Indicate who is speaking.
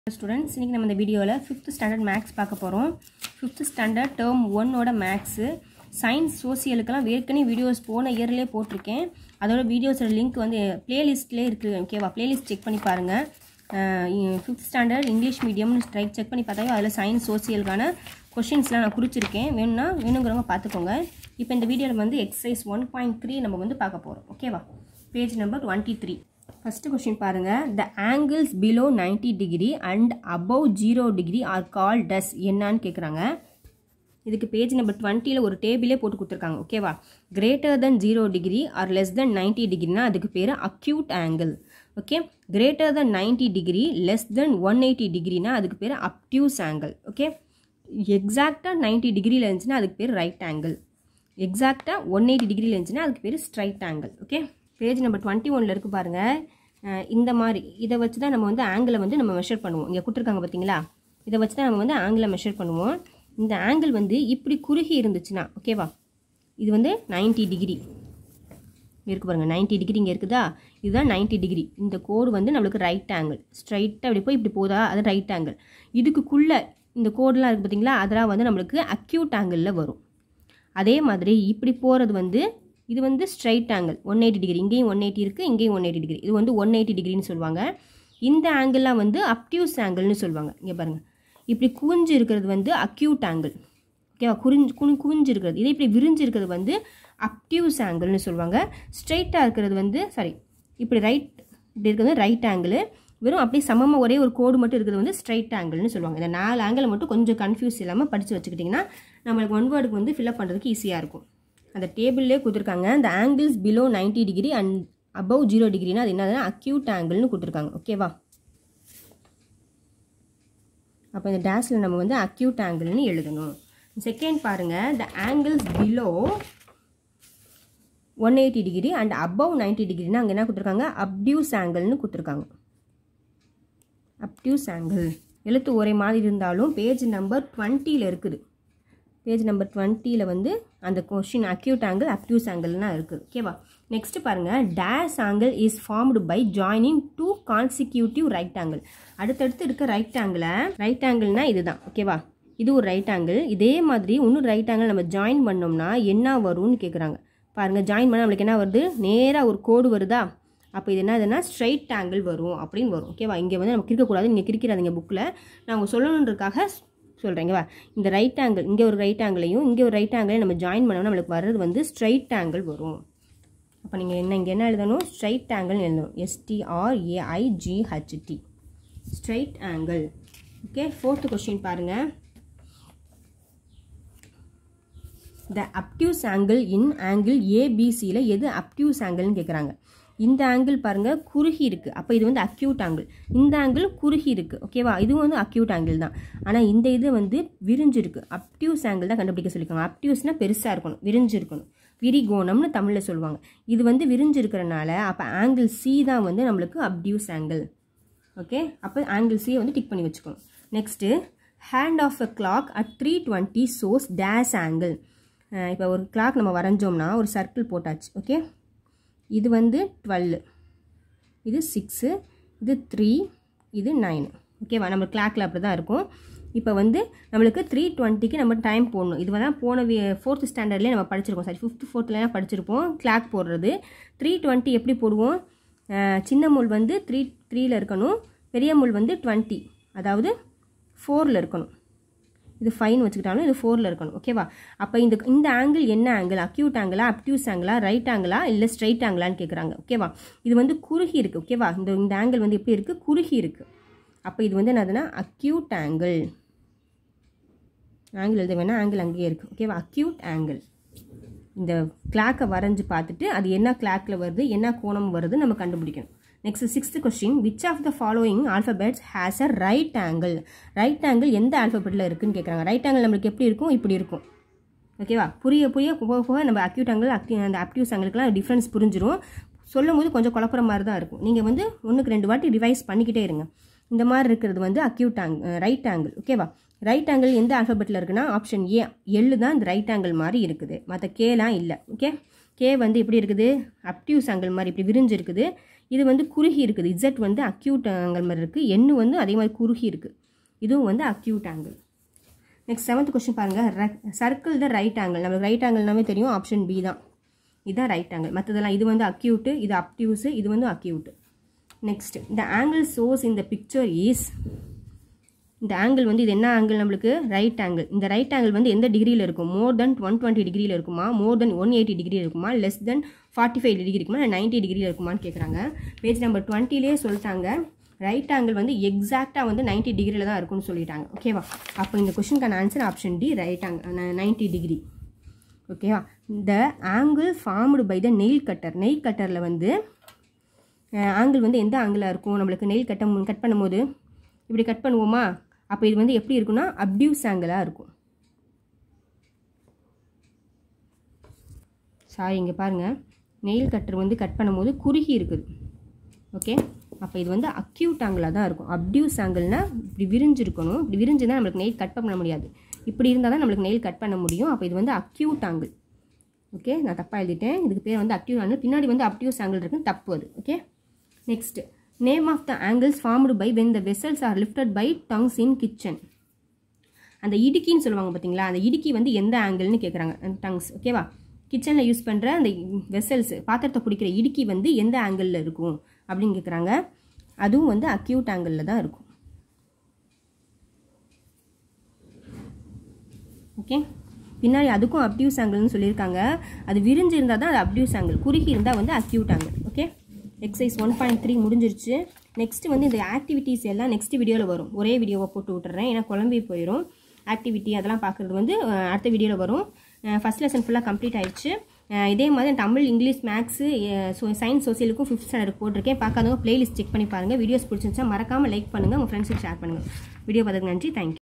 Speaker 1: students இன்றைக்கி நம்ம இந்த வீடியோவில் ஃபிஃப்த் ஸ்டாண்டர்ட் மேக்ஸ் பார்க்க போகிறோம் ஃபிஃப்த் ஸ்டாண்டர்ட் டேர்ம் ஒன்னோட மேக்ஸு சயின்ஸ் சோசியலுக்கெல்லாம் ஏற்கனவே வீடியோஸ் போன இயர்லேயே போட்டிருக்கேன் அதோட வீடியோஸோட லிங்க் வந்து பிளேலிஸ்ட்லேயே இருக்குது ஓகேவா பிளேலிஸ்ட் செக் பண்ணி பாருங்கள் ஃபிஃப்த் ஸ்டாண்டர்ட் இங்கிலீஷ் மீடியம்னு ஸ்ட்ரைக் செக் பண்ணி பார்த்தாலும் அதில் சயின்ஸ் சோசியலுக்கான கொஷின்ஸ்லாம் நான் குறிச்சிருக்கேன் வேணும்னா வேணுங்கிறவங்க பார்த்துக்கோங்க இப்போ இந்த வீடியோவில் வந்து எக்ஸசைஸ் ஒன் பாயிண்ட் த்ரீ நம்ம வந்து பார்க்க போகிறோம் ஓகேவா page number twenty three first question பாருங்கள் the angles below ninety degree and above zero degree are call dash என்னன்னு கேட்குறாங்க இதுக்கு பேஜ் நம்பர் டுவெண்ட்டியில் ஒரு டேபிளே போட்டு கொடுத்துருக்காங்க ஓகேவா greater than zero degree or less than ninety டிகிரினா அதுக்கு பேர் acute angle okay greater than ninety degree less than one eighty டிகிரினா அதுக்கு பேர் அப்டியூஸ் ஆங்கிள் ஓகே எக்ஸாக்டாக நைன்டி டிகிரியில் இருந்துச்சுன்னா அதுக்கு பேர் ரைட் ஆங்கிள் எக்ஸாக்டாக ஒன் எயிட்டி டிகிரியில் இருந்துச்சுன்னா அதுக்கு பேர் straight angle okay page number twenty ஒனில் இருக்குது பாருங்கள் இந்த மாதிரி இதை வச்சு தான் நம்ம வந்து ஆங்கிளை வந்து நம்ம மெஷர் பண்ணுவோம் இங்கே கொடுத்துருக்காங்க பார்த்தீங்களா இதை வச்சு தான் நம்ம வந்து ஆங்கிளை மெஷர் பண்ணுவோம் இந்த ஆங்கிள் வந்து இப்படி குறுகி இருந்துச்சுன்னா ஓகேவா இது வந்து நைன்ட்டி டிகிரி இருக்கு பாருங்கள் நைன்ட்டி டிகிரி இங்கே இருக்குதா இதுதான் நைன்ட்டி டிகிரி இந்த கோடு வந்து நம்மளுக்கு ரைட் ஆங்கிள் ஸ்ட்ரைட்டாக அப்படி போய் இப்படி போதா அது ரைட் ஆங்கிள் இதுக்குள்ளே இந்த கோடெலாம் இருக்குது பார்த்தீங்களா அதெல்லாம் வந்து நம்மளுக்கு அக்யூட் ஆங்கிளில் வரும் அதே மாதிரி இப்படி போகிறது வந்து இது வந்து straight angle one eighty degree இங்கேயும் ஒன் எயிட்டி இருக்குது இங்கேயும் ஒன் எயிட்டி டிகிரி இது வந்து ஒன் எயிட்டி டிகிரின்னு சொல்லுவாங்க இந்த ஆங்கிள்லாம் வந்து அப்டியூஸ் ஆங்கிள்னு சொல்லுவாங்க இங்கே பாருங்கள் இப்படி குவிஞ்சு இருக்கிறது வந்து அக்யூட் ஆங்கிள் ஓகேவா குறிஞ்சு குனி குவிஞ்சு இருக்கிறது இதே இப்படி விரிஞ்சு இருக்கிறது வந்து அப்டியூஸ் ஆங்கிள்னு சொல்லுவாங்க ஸ்ட்ரைட்டாக இருக்கிறது வந்து சாரி இப்படி ரைட் இப்படி இருக்கிறது ரைட் ஆங்கிள் வெறும் அப்படியே சமமாக ஒரே ஒரு கோடு மட்டும் இருக்கிறது வந்து ஸ்ட்ரைட் ஆங்கிள்னு சொல்லுவாங்க இந்த நாலு ஆங்கிளை மட்டும் கொஞ்சம் கன்ஃபியூஸ் இல்லாமல் படித்து வச்சுக்கிட்டிங்கன்னா நம்மளுக்கு ஒன் வேர்டுக்கு வந்து ஃபில்அப் பண்ணுறதுக்கு ஈஸியாக இருக்கும் அந்த டேபிள்லேயே கொடுத்துருக்காங்க இந்த angles below ninety degree and above zero டிகிரினா அது என்னதுன்னா அக்யூட் ஆங்கிள்னு கொடுத்துருக்காங்க ஓகேவா அப்போ இந்த டேஷில் நம்ம வந்து அக்யூட் ஆங்கிள்னு எழுதணும் செகண்ட் பாருங்கள் the angles below one eighty degree and above ninety டிகிரினா அங்கே என்ன கொடுத்துருக்காங்க அப்டியூஸ் ஆங்கிள்னு கொடுத்துருக்காங்க அப்டியூஸ் ஆங்கிள் எழுத்து ஒரே மாதிரி இருந்தாலும் பேஜ் நம்பர் டுவெண்ட்டியில் இருக்குது பேஜ் நம்பர் டுவெண்ட்டியில் வந்து அந்த கொஷின் அக்யூட் ஆங்கிள் அப்டியூஸ் ஆங்கிள்லாம் இருக்குது ஓகேவா நெக்ஸ்ட் பாருங்கள் dash angle is formed by joining two consecutive right angle அடுத்தடுத்து இருக்க ரைட் ஆங்கிளை ரைட் ஆங்கிள்னா இதுதான் ஓகேவா இது ஒரு ரைட் ஆங்கிள் இதே மாதிரி இன்னும் ரைட் ஆங்கிள் நம்ம ஜாயின் பண்ணோம்னா என்ன வரும்னு கேட்குறாங்க பாருங்கள் ஜாயின் பண்ணால் நம்மளுக்கு என்ன வருது நேராக ஒரு கோடு வருதா அப்போ இது என்ன இதுனா ஸ்ட்ரைட் ஆங்கிள் வரும் அப்படின்னு வரும் ஓகேவா இங்கே வந்து நம்ம கிறுக்கக்கூடாது நீங்கள் கிறுக்கிறாதீங்க புக்கில் நான் அவங்க சொல்லணுன்றதுக்காக சொல்கிறேங்கவா இந்த ரைட் ஆங்கிள் இங்கே ஒரு ரைட் ஆங்கிளையும் இங்கே ஒரு ரைட் ஆங்கிளையும் நம்ம ஜாயின் பண்ணோம்னா நம்மளுக்கு வர்றது வந்து ஸ்ட்ரைட் ஆங்கிள் வரும் அப்போ நீங்கள் என்ன இங்கே என்ன எழுதணும் ஸ்ட்ரைட் ஆங்கிள் எழுதணும் எஸ்டிஆர்ஏஐஜிஹெச்டி straight angle okay fourth question பாருங்கள் த அப்டியூஸ் ஆங்கிள் இன் ஆங்கிள் ஏபிசியில் எது அப்டியூஸ் ஆங்கிள்னு கேட்குறாங்க இந்த ஆங்கிள் பாருங்கள் குறுகி இருக்குது அப்போ இது வந்து அக்யூட் ஆங்கிள் இந்த ஆங்கிள் குறுகி இருக்குது ஓகேவா இதுவும் வந்து அக்யூட் ஆங்கிள் தான் ஆனால் இந்த இது வந்து விரிஞ்சிருக்கு அப்டியூஸ் ஆங்கிள் தான் கண்டுபிடிக்க சொல்லியிருக்காங்க அப்டியூஸ்னால் பெருசாக இருக்கணும் விரிஞ்சிருக்கணும் விரிகோணம்னு தமிழில் சொல்லுவாங்க இது வந்து விரிஞ்சிருக்கிறனால அப்போ ஆங்கிள் சி தான் வந்து நம்மளுக்கு அப்டியூஸ் ஆங்கிள் ஓகே அப்போ ஆங்கிள் சியை வந்து டிக் பண்ணி வச்சுக்கணும் next hand of a clock at three twenty shows dash angle இப்போ ஒரு கிளாக் நம்ம வரைஞ்சோம்னா ஒரு சர்க்கிள் போட்டாச்சு ஓகே இது வந்து டுவெல்லு இது சிக்ஸு இது த்ரீ இது நைனு ஓகேவா நம்ம கிளாக்கில் அப்படி தான் இருக்கும் இப்போ வந்து நம்மளுக்கு த்ரீ டுவெண்ட்டிக்கு நம்ம டைம் போடணும் இது வந்து போன ஃபோர்த்து ஸ்டாண்டர்ட்லேயே நம்ம படிச்சிருக்கோம் சாரி ஃபிஃப்த்து ஃபோர்த்துலாம் படிச்சிருப்போம் கிளாக் போடுறது த்ரீ டுவெண்ட்டி எப்படி போடுவோம் சின்ன முள் வந்து த்ரீ த்ரீயில் இருக்கணும் பெரிய முள் வந்து டுவெண்ட்டி அதாவது ஃபோரில் இருக்கணும் இது ஃபைன் வச்சுக்கிட்டாலும் இது ஃபோரில் இருக்கணும் ஓகேவா அப்போ இந்த இந்த ஆங்கிள் என்ன ஆங்கிள் அக்யூட் ஆங்கிளா அப்டியூஸ் ஆங்கிளா ரைட் ஆங்கிளா இல்லை ஸ்ட்ரைட் ஆங்கிளான்னு கேட்குறாங்க ஓகேவா இது வந்து குறுகி இருக்குது ஓகேவா இந்த இந்த ஆங்கிள் வந்து எப்படி இருக்குது குறுகி இருக்குது அப்போ இது வந்து என்னதுன்னா அக்யூட் ஆங்கிள் ஆங்கிள் எழுத வேணால் ஆங்கிள் அங்கேயே இருக்குது ஓகேவா அக்யூட் ஆங்கிள் இந்த கிளாக்கை வரைஞ்சி பார்த்துட்டு அது என்ன கிளாக்கில் வருது என்ன கோணம் வருது நம்ம கண்டுபிடிக்கணும் next sixth question which of the following alphabets has a right angle right angle எந்த ஆல்ஃபபெட்டில் இருக்குன்னு கேட்குறாங்க ரைட் ஆங்கிள் நம்மளுக்கு எப்படி இருக்கும் இப்படி இருக்கும் ஓகேவா புரிய புரிய போக போக நம்ம அக்யூட் ஆங்கிள் அக்யூ அந்த அப்டியூஸ் ஆங்கிளுக்குலாம் டிஃப்ரென்ஸ் புரிஞ்சிடும் சொல்லும் போது கொஞ்சம் குழப்புற மாதிரி தான் இருக்கும் நீங்கள் வந்து ஒன்றுக்கு ரெண்டு வாட்டி ரிவைஸ் பண்ணிக்கிட்டே இருங்க இந்த மாதிரி இருக்கிறது வந்து அக்யூட் ஆங்கிள் ரைட் ஆங்கிள் ஓகேவா ரைட் ஆங்கிள் எந்த ஆல்ஃபபெட்டில் இருக்குன்னா ஆப்ஷன் ஏ எள்ளு தான் இந்த ரைட் ஆங்கிள் மாதிரி இருக்குது மற்ற கேலாம் இல்லை ஓகே கே வந்து இப்படி இருக்குது அப்டியூஸ் ஆங்கிள் மாதிரி இப்படி விரிஞ்சு இருக்குது இது வந்து குறுகி இருக்குது இசட் வந்து அக்யூட் ஆங்கிள் மாதிரி இருக்குது எண்ணு வந்து அதே மாதிரி குறுகி இருக்குது இதுவும் வந்து acute angle next seventh question பாருங்கள் சர்க்கிள் த ரைட் ஆங்கிள் நம்மளுக்கு ரைட் ஆங்கிள்னாவே தெரியும் ஆப்ஷன் பி தான் இதுதான் ரைட் ஆங்கிள் மற்றதெல்லாம் இது வந்து அக்யூட்டு இது அப்டியூஸு இது வந்து அக்யூட்டு நெக்ஸ்ட் இந்த ஆங்கிள் சோர்ஸ் இந்த பிக்சர் இஸ் இந்த ஆங்கிள் வந்து இது என்ன ஆங்கிள் நம்மளுக்கு ரைட் ஆங்கிள் இந்த ரைட் ஆங்கிள் வந்து எந்த டிகிரியில் இருக்கும் மோர் தென் ஒன் டுவெண்ட்டி டிகிரியில் இருக்குமா more than one eighty degree இருக்குமா less than forty five degree இருக்குமா நைன்ட்டி டிகிரியில் இருக்குமான்னு கேட்குறாங்க பேஜ் நம்பர் டுவெண்ட்டிலே சொல்லிட்டாங்க ரைட் ஆங்கிள் வந்து எக்ஸாக்டாக வந்து நைன்ட்டி டிகிரியில் தான் இருக்கும்னு சொல்லிட்டாங்க ஓகேவா அப்போ இந்த கொஷனுக்கான answer option D right angle ninety degree ஓகேவா இந்த angle formed by the nail cutter nail கட்டரில் வந்து ஆங்கிள் வந்து எந்த ஆங்கிளாக இருக்கும் நம்மளுக்கு நெயில் கட்ட கட் பண்ணும்போது இப்படி கட் பண்ணுவோமா அப்போ இது வந்து எப்படி இருக்குன்னா அப்டியூஸ் ஆங்கிளாக இருக்கும் சாரி இங்கே பாருங்கள் நெயில் கட்டர் வந்து கட் பண்ணும்போது குறுகி இருக்குது ஓகே அப்போ இது வந்து அக்யூட் ஆங்கிளாக தான் இருக்கும் அப்டியூஸ் ஆங்கிள்னால் இப்படி விரிஞ்சிருக்கணும் இப்படி விரிஞ்சுதான் நம்மளுக்கு நெயில் கட் பண்ண முடியாது இப்படி இருந்தால் தான் நம்மளுக்கு நெயில் கட் பண்ண முடியும் அப்போ இது வந்து அக்யூட் ஆங்கிள் ஓகே நான் தப்பாக எழுதிட்டேன் இதுக்கு பேர் வந்து அக்யூட் ஆங்கிள் பின்னாடி வந்து அப்டியூஸ் ஆங்கிள் இருக்குன்னு தப்பு அது okay next name of the angles formed by when the vessels are lifted by tongs in kitchen அந்த இடுக்கின்னு சொல்லுவாங்க பார்த்தீங்களா அந்த இடுக்கி வந்து எந்த ஆங்கிள்னு கேட்குறாங்க டங்ஸ் ஓகேவா கிச்சனில் யூஸ் பண்ணுற அந்த வெசல்ஸ் பாத்திரத்தை பிடிக்கிற இடுக்கி வந்து எந்த ஆங்கிளில் இருக்கும் அப்படின்னு கேட்குறாங்க அதுவும் வந்து அக்யூட் ஆங்கிளில் தான் இருக்கும் ஓகே பின்னாடி அதுக்கும் அப்டியூஸ் ஆங்கிள்னு சொல்லியிருக்காங்க அது விரிஞ்சு இருந்தால் தான் அது அப்டியூஸ் ஆங்கிள் குறுகி இருந்தால் வந்து acute angle okay exercise one point three முடிஞ்சிருச்சு நெக்ஸ்ட் வந்து இந்த ஆக்டிவிட்டீஸ் எல்லாம் நெக்ஸ்ட் வீடியோவில் வரும் ஒரே வீடியோவை போட்டு விட்டுறேன் ஏன்னா குழம்பி போயிடும் ஆக்டிவிட்டி அதெல்லாம் பார்க்குறது வந்து அடுத்த வீடியோவில் வரும் ஃபஸ்ட் லெசன் ஃபுல்லாக கம்ப்ளீட் ஆயிடுச்சு இதே மாதிரி தமிழ் இங்கிலீஷ் மேக்ஸு சயின்ஸ் சோசியலுக்கும் ஃபிஃப்த் ஸ்டாண்டர்ட் போட்டிருக்கேன் பார்க்காதவங்க பிளேலிஸ்ட் செக் பண்ணி பாருங்கள் வீடியோஸ் பிடிச்சிருந்துச்சா மறக்காமல் லைக் பண்ணுங்கள் உங்கள் ஃப்ரெண்ட்ஸுக்கு ஷேர் பண்ணுங்கள் வீடியோ பார்த்துக்கு நன்றி தேங்க்யூ